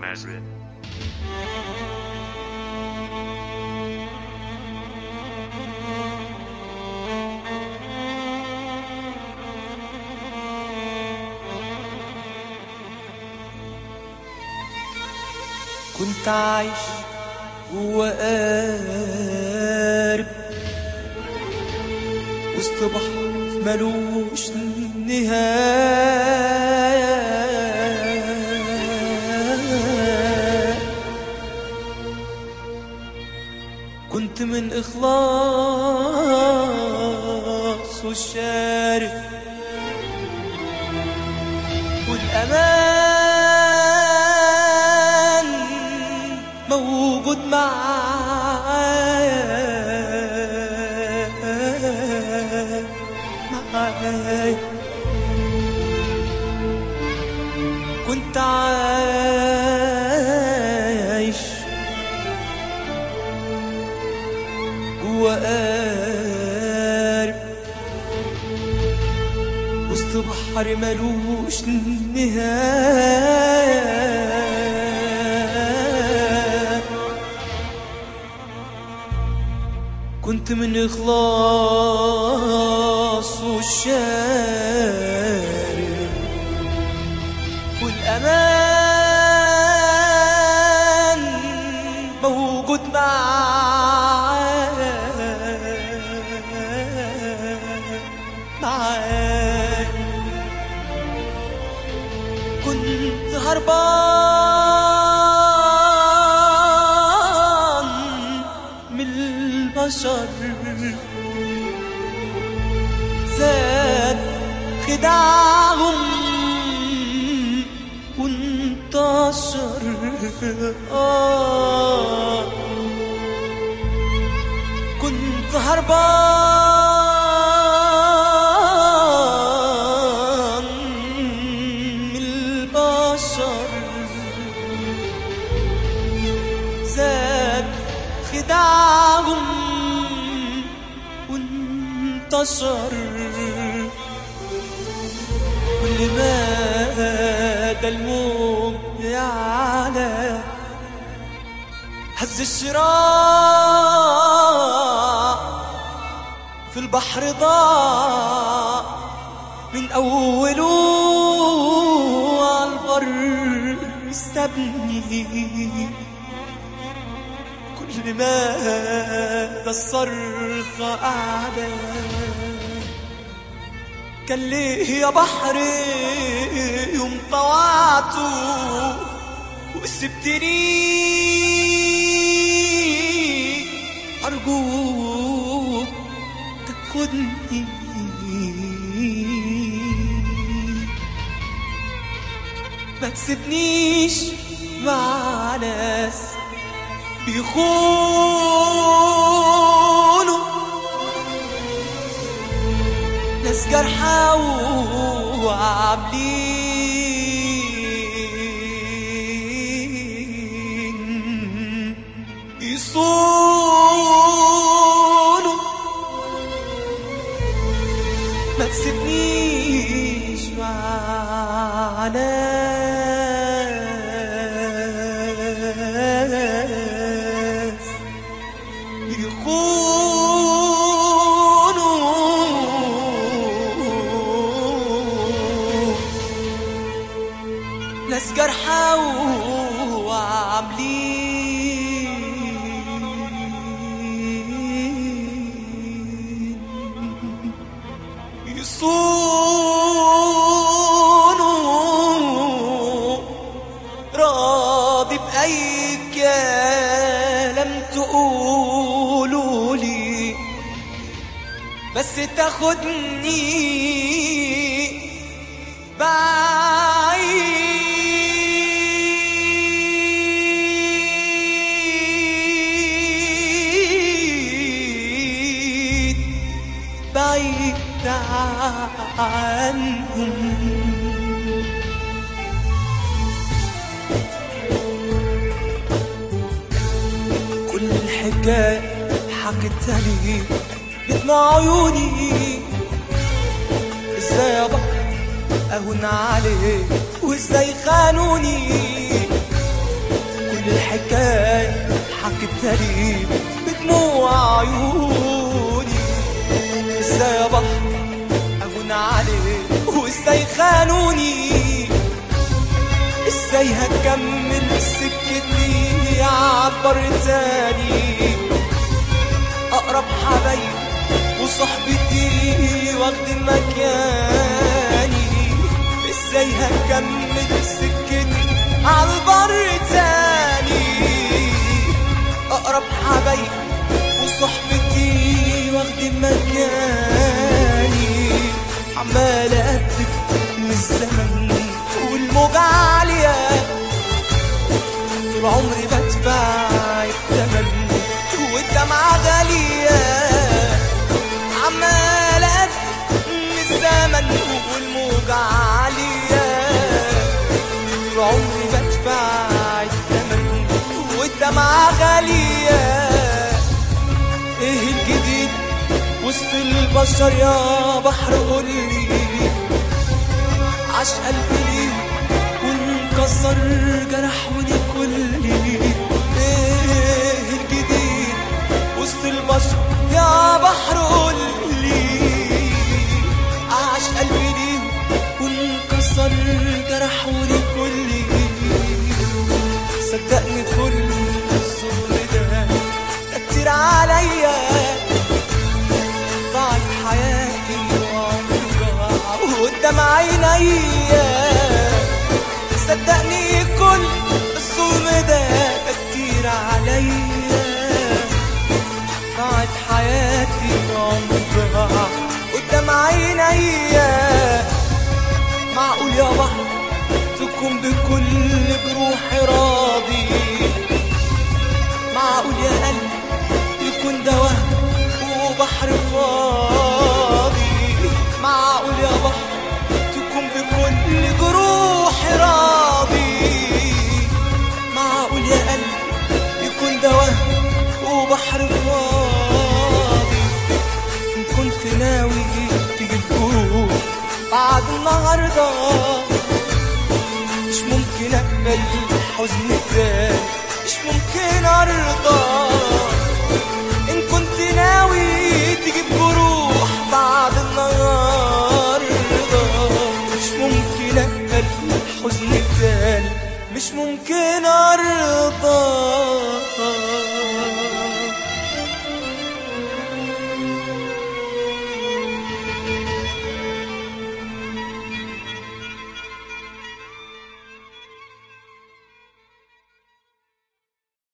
Mazrin. كنت عايش جوا قارب وسط بحر ملوش نهاية كنت من إخلاص والشارب والأمان موجود معايا معايا كنت عايش جوا قارب وسط بحر ملوش نهاية كنت من إخلاص والشارب والأمان موجود معايا معايا كنت هربان من البشر زاد خداعهم وانتشر آه كنت هربان من البشر زاد خداعهم وانتشر كل ما ده الموج يعلى هز الشراع في البحر ضاع من أوله عالبر سابني كل ما ده الصرخة أعلى كان ليه يا بحر يوم طوعته وسبتني أرجوك تاخدني ما تسيبنيش مع ناس بيخونوا ناس جرحى وعاملين يصونوا ما تسيبنيش مع ناس يخونوا ناس جرحى وعاملين يصونوا راضي بأي كلام تقولوا لي بس تاخدني بعيد بعيد عنهم كل الحكاية حكيتها لي بدمع عيوني ازاي يا بحر اهون عليك وازاي خانوني الحكاية حكيتها لي بدموع عيوني ازاي يا بحر اهون عليك وازاي خانوني ازاي هكمل سكتي عبر تاني اقرب حبايب وصحبتي واخد مكاني ازاي هكمل سكتي عالبر تاني اقرب حبايب وصحبتي واخد مكاني عمال اقدك من الزمن والموجة عالية طول عمري بدفع الثمن والدمعة غالية عمال أقدم من الزمن والموجة عالية طول عمري بدفع الثمن والدمعة غالية ايه الجديد وسط البشر يا بحر قولي عاش قلبي ليه وانكسر جرحوني كلي ايه الجديد وسط البشر يا بحر قولي عاش قلبي ليه وانكسر جرحوني كلي صدقني كل الظلم ده ده كتير عليا ضاعت حياتي وعمرها قدام عينيا صدقني كل الظلم ده ده كتير عليا ضاعت حياتي وعمرها قدام عينيا معقول يا بحر تكون بكل جروحي راضي معقول يا قلب يكون ده وهم وبحر فاضي معقول يا بحر تكون بكل جروحي راضي معقول يا قلب يكون ده وهم وبحر فاضي إن كنت ناوي تجي تقول بعد النهارده مش ممكن اقبل حزن تاني